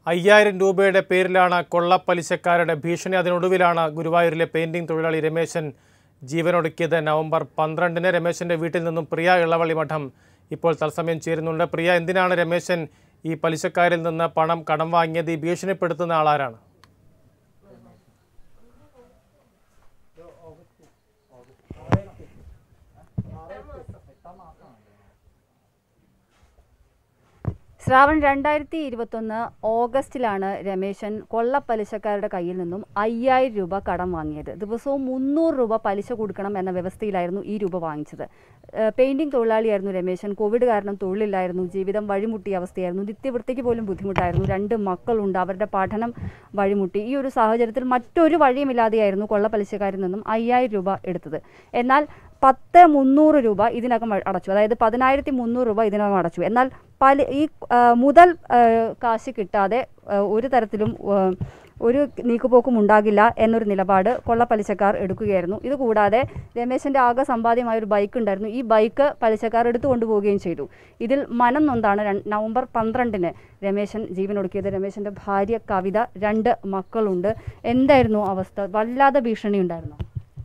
അയ്യായിരം രൂപയുടെ പേരിലാണ് കൊള്ളപ്പലിശക്കാരുടെ ഭീഷണി അതിനൊടുവിലാണ് ഗുരുവായൂരിലെ പെയിന്റിംഗ് തൊഴിലാളി രമേശൻ ജീവനൊടുക്കിയത് നവംബർ പന്ത്രണ്ടിന് രമേശന്റെ വീട്ടിൽ നിന്നും പ്രിയ ഇളവള്ളി മഠം ഇപ്പോൾ തത്സമയം ചേരുന്നുണ്ട് പ്രിയ എന്തിനാണ് രമേശൻ ഈ പലിശക്കാരിൽ നിന്ന് പണം കടം വാങ്ങിയത് ഈ ഭീഷണിപ്പെടുത്തുന്ന ആളാരാണ് ശ്രാവൺ രണ്ടായിരത്തി ഇരുപത്തൊന്ന് ഓഗസ്റ്റിലാണ് രമേശൻ കൊള്ളപ്പലിശക്കാരുടെ കയ്യിൽ നിന്നും അയ്യായിരം രൂപ കടം വാങ്ങിയത് ദിവസവും മുന്നൂറ് രൂപ പലിശ കൊടുക്കണം എന്ന വ്യവസ്ഥയിലായിരുന്നു ഈ രൂപ വാങ്ങിച്ചത് ഏഹ് പെയിന്റിംഗ് തൊഴിലാളിയായിരുന്നു രമേശൻ കോവിഡ് കാരണം തൊഴിലില്ലായിരുന്നു ജീവിതം വഴിമുട്ടിയ അവസ്ഥയായിരുന്നു നിത്യവൃത്തിക്ക് പോലും ബുദ്ധിമുട്ടായിരുന്നു രണ്ട് മക്കളുണ്ട് അവരുടെ പഠനം വഴിമുട്ടി ഈ ഒരു സാഹചര്യത്തിൽ മറ്റൊരു വഴിയുമില്ലാതെയായിരുന്നു കൊള്ളപ്പലിശക്കാരിൽ നിന്നും അയ്യായിരം രൂപ എടുത്തത് എന്നാൽ പത്ത് മുന്നൂറ് രൂപ ഇതിനകം അ- അടച്ചു അതായത് പതിനായിരത്തി മുന്നൂറ് രൂപ ഇതിനകം അടച്ചു എന്നാൽ പല ഈ ആ, മുതൽ ആ, കാശ് കിട്ടാതെ ആ, ഒരു തരത്തിലും ആ, ഒരു നീക്കുപോക്കും ഉണ്ടാകില്ല എന്നൊരു നിലപാട് കൊള്ളപ്പലിശക്കാർ എടുക്കുകയായിരുന്നു ഇതുകൂടാതെ രമേശന്റെ ആകെ സമ്പാദ്യമായ ഒരു ബൈക്ക് ഉണ്ടായിരുന്നു ഈ ബൈക്ക് പലിശക്കാർ എടുത്തു കൊണ്ടുപോവുകയും ചെയ്തു ഇതിൽ മനം നൊന്താണ് രൺ- നവംബർ പന്ത്രണ്ടിന് രമേശൻ ജീവനൊടുക്കിയത് രമേശന്റെ ഭാര്യ കവിത രണ്ട് മക്കളുണ്ട് എന്തായിരുന്നു അവസ്ഥ വല്ലാതെ ഭീഷണി ഉണ്ടായിരുന്നു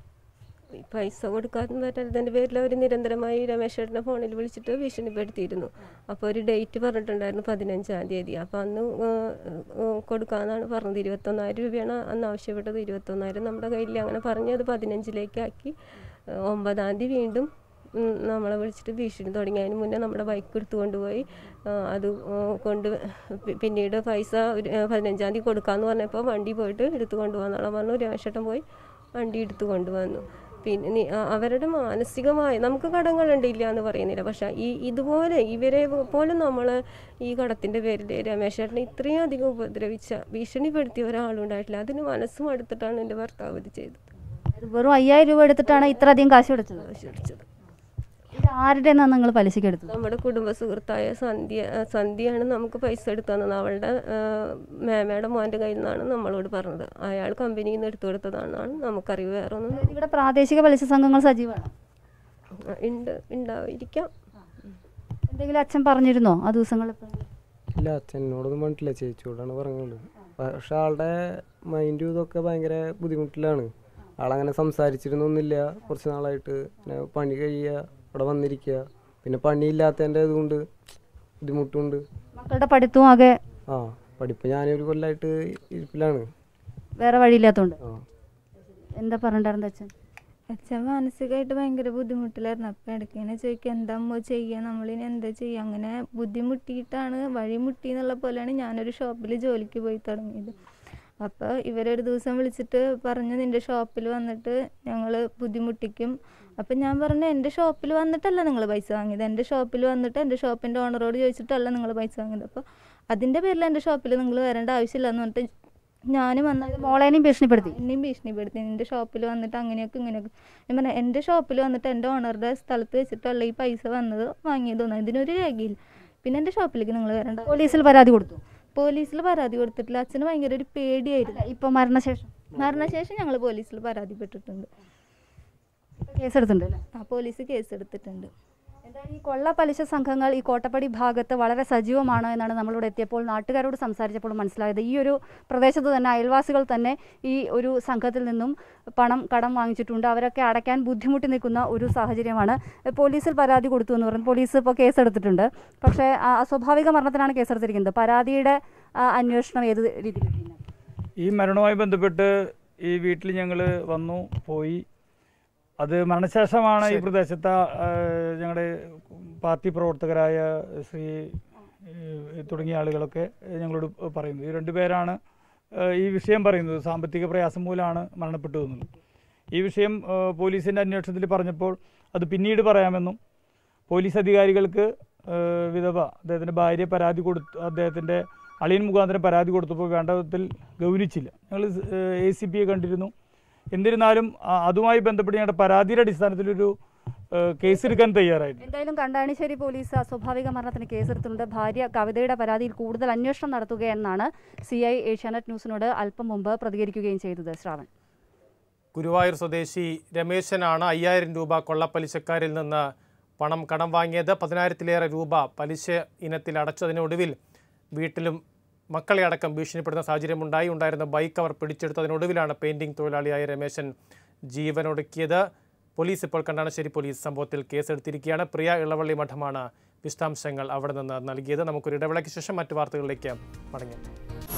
ഈ പൈസ കൊടുക്കാതെ പറ്റാത്തതിൻ്റെ പേരിൽ അവർ നിരന്തരമായി രമേശേട്ടനെ ഫോണിൽ വിളിച്ചിട്ട് ഭീഷണിപ്പെടുത്തിയിരുന്നു അപ്പോൾ ഒരു ഡേറ്റ് പറഞ്ഞിട്ടുണ്ടായിരുന്നു പതിനഞ്ചാം തീയതി അപ്പോൾ അന്ന് ഏഹ്, ഏഹ്, കൊടുക്കാമെന്നാണ് പറഞ്ഞത് ഇരുപത്തൊന്നായിരം രൂപയാണ് അന്ന് ആവശ്യപ്പെട്ടത് ഇരുപത്തൊന്നായിരം നമ്മുടെ കയ്യിൽ അങ്ങനെ പറഞ്ഞ് അത് പതിനഞ്ചിലേക്ക് ആക്കി ഏഹ്, ഒമ്പതാം തീയതി വീണ്ടും ഉം, നമ്മളെ വിളിച്ചിട്ട് ഭീഷണി തുടങ്ങി അതിന് മുന്നേ നമ്മുടെ ബൈക്ക് എടുത്തു കൊണ്ടുപോയി ആ, അത് ആ, കൊണ്ട് പി- പിന്നീട് പൈസ ഒരു ആ, പതിനഞ്ചാം തീയതി കൊടുക്കാമെന്ന് പറഞ്ഞപ്പോൾ വണ്ടി പോയിട്ട് എടുത്തു കൊണ്ടുപോകാന്നുള്ള പറഞ്ഞു രമേശേട്ടൻ പോയി വണ്ടി എടുത്തു കൊണ്ടുവന്നു പിന്നെ നി- ആ, അവരുടെ മാനസികമായ നമുക്ക് കടങ്ങളുണ്ട് ഇല്ല എന്ന് പറയുന്നില്ല പക്ഷെ ഈ ഇതുപോലെ ഇവരെ പോലെ നമ്മൾ ഈ കടത്തിൻ്റെ പേരിൽ രമേശേട്ടനെ ഇത്രയും അധികം ഉപദ്രവിച്ച ഭീഷണിപ്പെടുത്തിയ ഒരാളുണ്ടായിട്ടില്ല അതിന് മനസ്സും അടുത്തിട്ടാണ് എൻ്റെ ഭർത്താവ് ഇത് ചെയ്തത് ഇത് വെറും അയ്യായിരം രൂപ എടുത്തിട്ടാണ് ഇത്ര അധികം കാശ് കൊടുത്തത് ആവശ്യടിച്ചത് ഇത് ആരുടെ നിന്നാണ് നിങ്ങൾ പലിശക്ക് എടുത്തത് നമ്മുടെ കുടുംബ സുഹൃത്തായ സന്ധ്യ ആ, സന്ധ്യയാണ് നമുക്ക് പൈസ എടുത്തു തന്നത് അവളുടെ ആ, മേമയുടെ മോൻ്റെ കയ്യിൽ നിന്നാണ് നമ്മളോട് പറഞ്ഞത് അയാൾ കമ്പനിയിൽ നിന്ന് എടുത്തു കൊടുത്തതാണെന്നാണ് നമുക്കറിവ് വേറെ ഒന്നും അതായത് ഇവിടെ പ്രാദേശിക പലിശ സംഘങ്ങൾ സജീവമാണ് ആ, ഉണ്ട് ഉണ്ടായിരിക്കാം എന്തെങ്കിലും അച്ഛൻ പറഞ്ഞിരുന്നോ ആ ദിവസങ്ങളിൽ ഇല്ല അച്ഛനോടൊന്നും പറഞ്ഞിട്ടില്ല ചേച്ചിയോടാണ് പറഞ്ഞത് പക്ഷെ ആളുടെ മൈൻഡും ഇതൊക്കെ ഭയങ്കര ബുദ്ധിമുട്ടിലാണ് ആളങ്ങനെ സംസാരിച്ചിരുന്നൊന്നുമില്ല കുറച്ച് നാളായിട്ട് പിന്നെ പണി കഴിയുക ഇവിടെ വന്നിരിക്കുക പിന്നെ പണിയില്ലാത്തതിൻ്റെ ഇതുകൊണ്ട് ബുദ്ധിമുട്ടുണ്ട് മക്കളുടെ പഠിത്തവും ആകെ ആ പഠിപ്പ് ഞാനൊരു കൊല്ലമായിട്ട് ഇരിപ്പിലാണ് വേറെ വഴിയില്ലാത്തതുകൊണ്ട് ആ എന്താ പറഞ്ഞിട്ടുണ്ടായിരുന്നു അച്ഛൻ അച്ഛൻ മാനസികമായിട്ട് ഭയങ്കര ബുദ്ധിമുട്ടിലായിരുന്നു അപ്പം ഇടയ്ക്ക് ഇങ്ങനെ ചോദിക്കുക എന്താ അമ്മ ചെയ്യുക നമ്മളിനി എന്താ ചെയ്യുക അങ്ങനെ ബുദ്ധിമുട്ടിയിട്ടാണ് വഴിമുട്ടി എന്നുള്ള പോലെയാണ് ഞാനൊരു ഷോപ്പിൽ ജോലിക്ക് പോയി തുടങ്ങിയത് അപ്പോൾ ഇവരൊരു ദിവസം വിളിച്ചിട്ട് പറഞ്ഞു നിൻ്റെ ഷോപ്പിൽ വന്നിട്ട് ഞങ്ങൾ ബുദ്ധിമുട്ടിക്കും അപ്പം ഞാൻ പറഞ്ഞു എൻ്റെ ഷോപ്പിൽ വന്നിട്ടല്ല നിങ്ങൾ പൈസ വാങ്ങിയത് എൻ്റെ ഷോപ്പിൽ വന്നിട്ട് എൻ്റെ ഷോപ്പിൻ്റെ ഓണറോട് ചോദിച്ചിട്ടല്ല നിങ്ങൾ പൈസ വാങ്ങിയത് അപ്പോൾ അതിൻ്റെ പേരിൽ എൻ്റെ ഷോപ്പിൽ നിങ്ങൾ വരേണ്ട ആവശ്യമില്ല എന്ന് പറഞ്ഞിട്ട് ഞാനും വന്ന മോളേനെയും ഭീഷണിപ്പെടുത്തി എന്നെയും ഭീഷണിപ്പെടുത്തി നിന്റെ ഷോപ്പിൽ വന്നിട്ട് അങ്ങനെയൊക്കെ ഇങ്ങനെയൊക്കെ ഞാൻ പറഞ്ഞ എൻ്റെ ഷോപ്പിൽ വന്നിട്ട് എൻ്റെ ഓണറുടെ സ്ഥലത്ത് വെച്ചിട്ടല്ല ഈ പൈസ വന്നത് വാങ്ങിയതൊന്നും ഇതിനൊരു രേഖയില്ല പിന്നെ എൻ്റെ ഷോപ്പിലേക്ക് നിങ്ങൾ വരണ്ട പോലീസിൽ പരാതി കൊടുത്തു പോലീസിൽ പരാതി കൊടുത്തിട്ടില്ല അച്ഛന് ഭയങ്കര ഒരു പേടിയായിരുന്നു ഇപ്പൊ മരണശേഷം മരണശേഷം ഞങ്ങൾ പോലീസിൽ പരാതിപ്പെട്ടിട്ടുണ്ട് കേസെടുത്തിട്ടുണ്ട് അല്ലേ ആ പോലീസ് കേസ് എടുത്തിട്ടുണ്ട് എന്തായാലും ഈ കൊള്ള പലിശ സംഘങ്ങൾ ഈ കോട്ടപ്പടി ഭാഗത്ത് വളരെ സജീവമാണ് എന്നാണ് നമ്മളിവിടെ എത്തിയപ്പോൾ നാട്ടുകാരോട് സംസാരിച്ചപ്പോൾ മനസ്സിലായത് ഈ ഒരു പ്രദേശത്ത് തന്നെ അയൽവാസികൾ തന്നെ ഈ ഒരു സംഘത്തിൽ നിന്നും പണം കടം വാങ്ങിച്ചിട്ടുണ്ട് അവരൊക്കെ അടയ്ക്കാൻ ബുദ്ധിമുട്ടി നിൽക്കുന്ന ഒരു സാഹചര്യമാണ് പോലീസിൽ പരാതി കൊടുത്തു എന്ന് പറഞ്ഞു പോലീസ് ഇപ്പോൾ കേസെടുത്തിട്ടുണ്ട് പക്ഷേ ആ, അസ്വാഭാവിക മരണത്തിനാണ് കേസെടുത്തിരിക്കുന്നത് പരാതിയുടെ ആ, അന്വേഷണം ഏത് രീതിയിലാണ് ഈ മരണവുമായി ബന്ധപ്പെട്ട് ഈ വീട്ടിൽ ഞങ്ങൾ വന്നു പോയി അത് മരണശേഷമാണ് ഈ പ്രദേശത്തെ ഞങ്ങളുടെ പാർട്ടി പ്രവർത്തകരായ ശ്രീ ഏഹ്, തുടങ്ങിയ ആളുകളൊക്കെ ഞങ്ങളോട് പറയുന്നത് ഈ രണ്ടുപേരാണ് ഏഹ്, ഈ വിഷയം പറയുന്നത് സാമ്പത്തിക പ്രയാസം മൂലമാണ് മരണപ്പെട്ടു എന്നുള്ളത് ഈ വിഷയം ഏഹ്, പോലീസിൻ്റെ അന്വേഷണത്തിൽ പറഞ്ഞപ്പോൾ അത് പിന്നീട് പറയാമെന്നും പോലീസ് അധികാരികൾക്ക് ഏഹ്, വിധവ അദ്ദേഹത്തിൻ്റെ ഭാര്യ പരാതി കൊടുത്തു അദ്ദേഹത്തിൻ്റെ അളിയൻ മുഖാന്തരം പരാതി കൊടുത്തപ്പോൾ വേണ്ട വിധത്തിൽ ഗൗനിച്ചില്ല ഞങ്ങൾ എ സി പിയെ കണ്ടിരുന്നു എന്നിരുന്നാലും ആ, അതുമായി ബന്ധപ്പെട്ട് ഞങ്ങളുടെ പരാതിയുടെ അടിസ്ഥാനത്തിലൊരു ഏഹ്, കേസെടുക്കാൻ തയ്യാറായിരുന്നു എന്തായാലും കണ്ടാണിശ്ശേരി പോലീസ് അസ്വാഭാവിക മരണത്തിന് കേസെടുത്തിട്ടുണ്ട് ഭാര്യ കവിതയുടെ പരാതിയിൽ കൂടുതൽ അന്വേഷണം നടത്തുകയെന്നാണ് സി ഐ ഏഷ്യാനെറ്റ് ന്യൂസിനോട് അല്പം മുമ്പ് പ്രതികരിക്കുകയും ചെയ്തത് ശ്രാവൺ ഗുരുവായൂർ സ്വദേശി രമേശനാണ് അയ്യായിരം രൂപ കൊള്ളപ്പലിശക്കാരിൽ നിന്ന് പണം കടം വാങ്ങിയത് പതിനായിരത്തിലേറെ രൂപ പലിശ ഇനത്തിൽ അടച്ചതിനൊടുവിൽ വീട്ടിലും മക്കളെ അടക്കം ഭീഷണിപ്പെടുന്ന സാഹചര്യമുണ്ടായി ഉണ്ടായിരുന്ന ബൈക്ക് അവർ പിടിച്ചെടുത്തതിനൊടുവിലാണ് പെയിന്റിംഗ് തൊഴിലാളിയായ രമേശൻ ജീവനൊടുക്കിയത് പോലീസ് ഇപ്പോൾ കണ്ടാണശ്ശേരി പോലീസ് സംഭവത്തിൽ കേസെടുത്തിരിക്കുകയാണ് പ്രിയ ഇളവള്ളി മഠമാണ് വിശദാംശങ്ങൾ അവിടെ നിന്ന് നൽകിയത് നമുക്കൊരു ഇടവേളയ്ക്ക് ശേഷം മറ്റു വാർത്തകളിലേക്ക് മടങ്ങാം